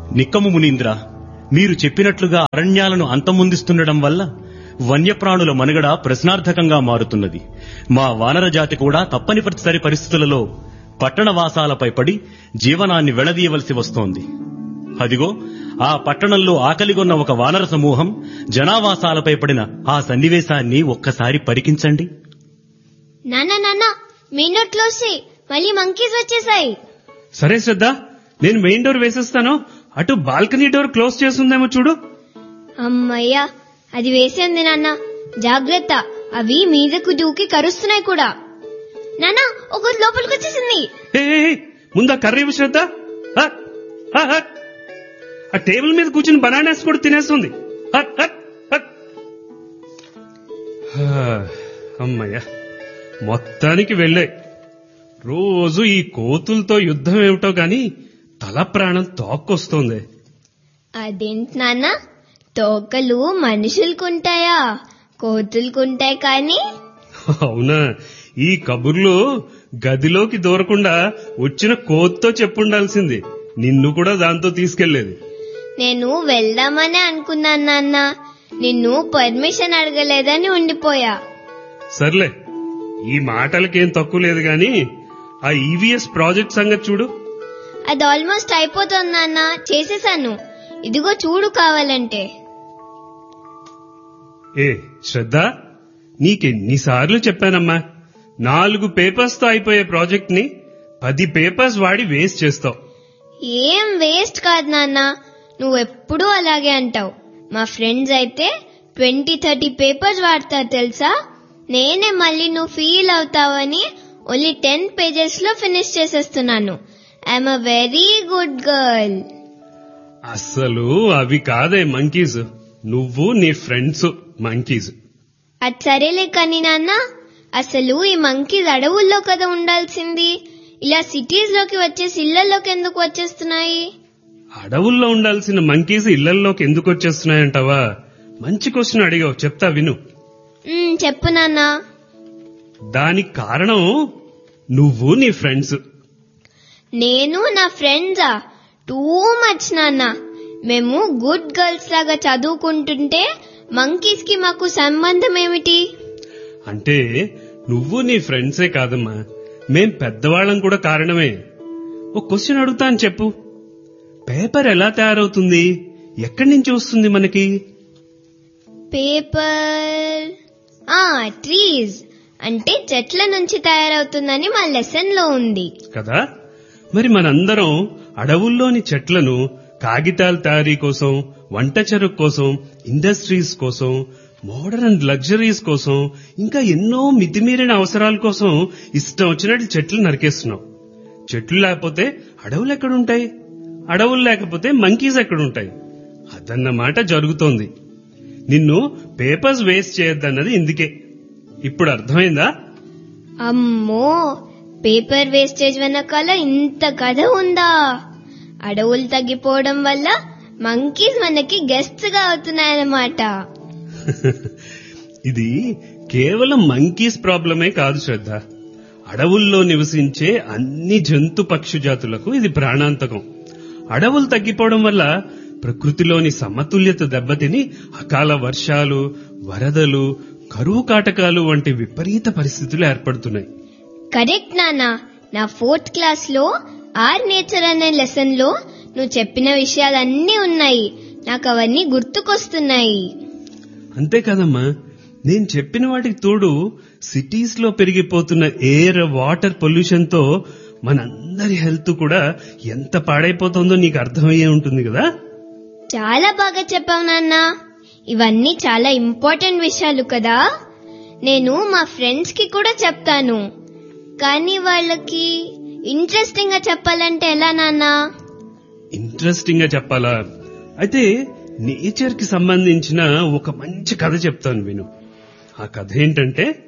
నిక్కము మునీంద్ర మీరు చెప్పినట్లుగా అరణ్యాలను అంతమొందిస్తుండడం వల్ల వన్యప్రాణుల మనుగడ ప్రశ్నార్థకంగా మారుతున్నది మా వానర జాతి కూడా తప్పనిసరి పరిస్థితులలో పట్టణ వాసాలపై పడి జీవనాన్ని వెళ్లదీయవలసి వస్తోంది అదిగో ఆ పట్టణంలో ఆకలిగొన్న ఒక వానర సమూహం జనావాసాలపై పడిన ఆ సన్నివేశాన్ని ఒక్కసారి పరికించండి నాన్న నాన్న మెయిన్ డోర్ క్లోజ్ చేయి మళ్ళీ మంకీస్ వచ్చేసాయి సరే శ్రద్ధ నేను మెయిన్ డోర్ వేసేస్తాను అటు బాల్కనీ డోర్ క్లోజ్ చేస్తుందేమో చూడు అమ్మయ్యా అది వేసి ఉంది నాన్న జాగ్రత్త అవి మీదకు దూకి కరుస్తున్నాయి కూడా నాన్న ఒక లోపలికి వచ్చేసింది ఏ ఏ, ఏ, ముందు ఆ కర్రీ ఇవ్వు శ్రద్ధ హ, హ, హ. ఆ టేబుల్ మీద కూర్చుని బనానాస్ కూడా తినేస్తుంది హ, హ, హ. హ, అమ్మయ్యా మొత్తానికి వెళ్ళాయి రోజు ఈ కోతులతో యుద్ధం ఏమిటో గాని తల ప్రాణం తోక్కొస్తోంది అదేంటి నాన్న తోకలు మనుషులకుంటాయా కోతులకుంటాయి కానీ అవునా ఈ కబుర్లు గదిలోకి దూరకుండా వచ్చిన కోత్తో చెప్పుండాల్సింది నిన్ను కూడా దాంతో తీసుకెళ్లేది నేను వెళ్దామనే అనుకున్నాను నాన్న నిన్ను పర్మిషన్ అడగలేదని ఉండిపోయా సర్లే ఈ మాటలకేం తక్కువ లేదు గాని ఆ ఈవీఎస్ ప్రాజెక్ట్ సంగతి చూడు అది ఆల్మోస్ట్ అయిపోతుంది నాన్న చేసేసాను ఇదిగో చూడు కావాలంటే ఏ శ్రద్ధ నీకెన్నిసార్లు చెప్పానమ్మా నాలుగు పేపర్స్ తో అయిపోయే ప్రాజెక్ట్ ని పది పేపర్స్ వాడి వేస్ట్ చేస్తావు ఏం వేస్ట్ కాదు నాన్న నువ్వెప్పుడూ అలాగే అంటావు మా ఫ్రెండ్స్ అయితే ట్వంటీ థర్టీ పేపర్స్ వాడతారు తెలుసా నేనే మళ్ళీ నువ్వు ఫీల్ అవుతావని ఓన్లీ టెన్ పేజెస్ లో ఫినిష్ చేసేస్తున్నాను I'm a very good girl అస్సలు అవి కాదే మంకీస్ నువ్వు నీ ఫ్రెండ్స్ మంకీస్ అది సరేలే కానీ నాన్న అసలు ఈ మంకీస్ అడవుల్లో కదా ఉండాల్సింది ఇలా సిటీస్ లోకి వచ్చేసి ఇళ్లలోకి ఎందుకు వచ్చేస్తున్నాయి అడవుల్లో ఉండాల్సిన మంకీస్ ఇళ్లల్లోకి ఎందుకు వచ్చేస్తున్నాయంటావా మంచి క్వశ్చన్ అడిగావు చెప్తా విను మ్, చెప్పు నాన్న దానికి కారణం నువ్వు నీ ఫ్రెండ్స్ నేను నా ఫ్రెండ్సా టూ మచ్ నాన్న మేము గుడ్ గర్ల్స్ లాగా చదువుకుంటుంటే మంకీస్ కి మాకు సంబంధం ఏమిటి అంటే నువ్వు నీ ఫ్రెండ్సే కాదమ్మా మేం పెద్దవాళ్ళం కూడా కారణమే ఓ క్వశ్చన్ అడుగుతాను చెప్పు పేపర్ ఎలా తయారవుతుంది ఎక్కడి నుంచి వస్తుంది మనకి పేపర్ ఆ ట్రీస్ అంటే చెట్ల నుంచి తయారవుతుందని మా లెసన్ లో ఉంది కదా మరి మనందరం అడవుల్లోని చెట్లను కాగితాల తయారీ కోసం వంట చెరుకు కోసం ఇండస్ట్రీస్ కోసం మోడర్న్ లగ్జరీస్ కోసం ఇంకా ఎన్నో మితిమీరిన అవసరాల కోసం ఇష్టం వచ్చినట్టు చెట్లు నరికేస్తున్నాం చెట్లు లేకపోతే అడవులు ఎక్కడుంటాయి అడవులు లేకపోతే మంకీస్ ఎక్కడుంటాయి అదన్నమాట జరుగుతోంది నిన్ను పేపర్స్ వేస్ట్ చేయొద్దన్నది ఇందుకే ఇప్పుడు అర్థమైందా అమ్మో పేపర్ వేస్టేజ్ వెనకాల ఇంత కథ ఉందా అడవులు తగ్గిపోవడం వల్ల మంకీస్ మనకి గెస్ట్ గా అవుతున్నాయన్నమాట ఇది కేవలం మంకీస్ ప్రాబ్లమే కాదు శ్రద్ధ అడవుల్లో నివసించే అన్ని జంతు పక్షి జాతులకు ఇది ప్రాణాంతకం అడవులు తగ్గిపోవడం వల్ల ప్రకృతిలోని సమతుల్యత దెబ్బతిని అకాల వర్షాలు వరదలు కరువు కాటకాలు వంటి విపరీత పరిస్థితులు ఏర్పడుతున్నాయి కరెక్ట్ నానా నా ఫోర్త్ క్లాస్ లో ఆర్ నేచర్ అనే లెసన్ లో నువ్వు చెప్పిన విషయాలన్నీ ఉన్నాయి నాకు అవన్నీ గుర్తుకొస్తున్నాయి అంతే కదమ్మా నేను చెప్పిన వాటికి తోడు సిటీస్ లో పెరిగిపోతున్న ఎయిర్ వాటర్ పొల్యూషన్ తో మనందరి హెల్త్ కూడా ఎంత పాడైపోతుందో నీకు అర్థమయ్యే ఉంటుంది కదా చాలా బాగా చెప్పావు నాన్న ఇవన్నీ చాలా ఇంపార్టెంట్ విషయాలు కదా నేను మా ఫ్రెండ్స్ కి కూడా చెప్తాను కానీ వాళ్ళకి ఇంట్రెస్టింగ్ గా చెప్పాలంటే ఎలా నాన్నా ఇంట్రెస్టింగ్ గా చెప్పాలా అయితే నేచర్ కి సంబంధించిన ఒక మంచి కథ చెప్తాను విను ఆ కథ ఏంటంటే